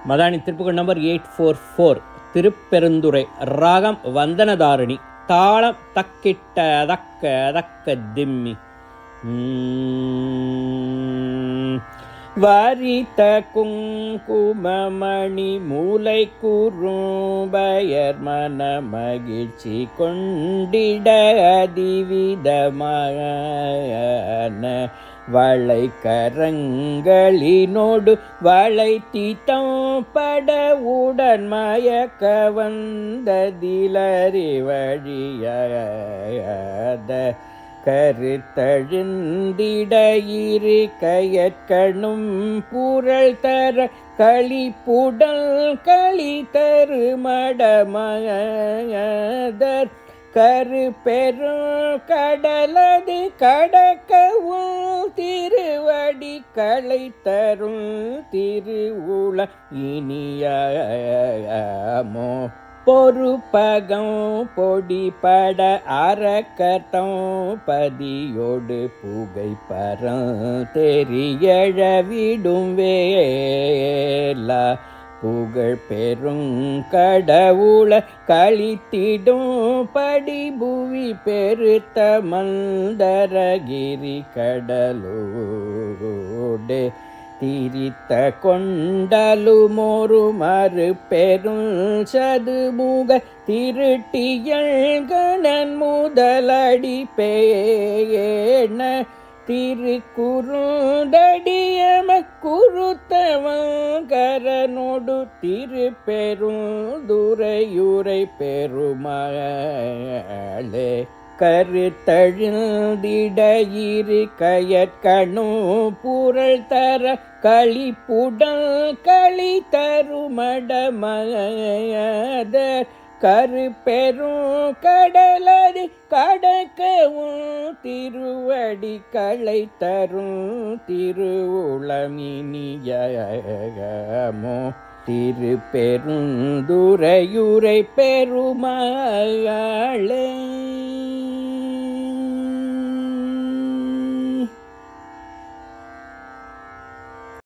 Madani திருப்புகள் number eight four four திருப்பெருந்துறை ராகம் வந்தனதாரிணி தாளம் தக்கிட்ட தக்க தக்க திம்மி உம். வரித்த குங்குமமணி மூலை குறும்பயர் மன மகிழ்ச்சி கொண்டிட அதிவிதமான வளை கரங்களினோடு வளை தீத்தம் பட உடன் மயக்க வந்ததிலறி வழியாத கருத்தழுந்திட இரு கயற்கணும் புரள் தர களிப்புடல் களி தரு மடமதர் கரு பெரும் கடலது கடக்கவும் திருவடி களை தரும் திருவுள இனியமோ பொறுப்பகம் பொடிபட அறக்கத்தம் பதியோடு புகை பரம் தெரியழ விடும் வேலா புகழ் பெரும் கடவுள கழித்திடும் படிபுவி பெருத்த மந்தரகிரி கடலோடு திரித்த கொண்டலுமொரு மறு பெரும் சதுமுக திருட்டியழ்கணன் முதலடி பேண திருக்குறுந்தடியம குருத்தவங்கரனோடு திருப்பெரும் துரையுரை பெருமளே கருத்தழுந்திட இரு கயற்கணும் புரள் தர களிப்புடல் களி தருமடமதர் கருப்பெரும் கடலடி கடக்கவும் திருவடி களை தரும் திருவுளமினியமோ திருப்பெருந்துரையுரை பெருமாளே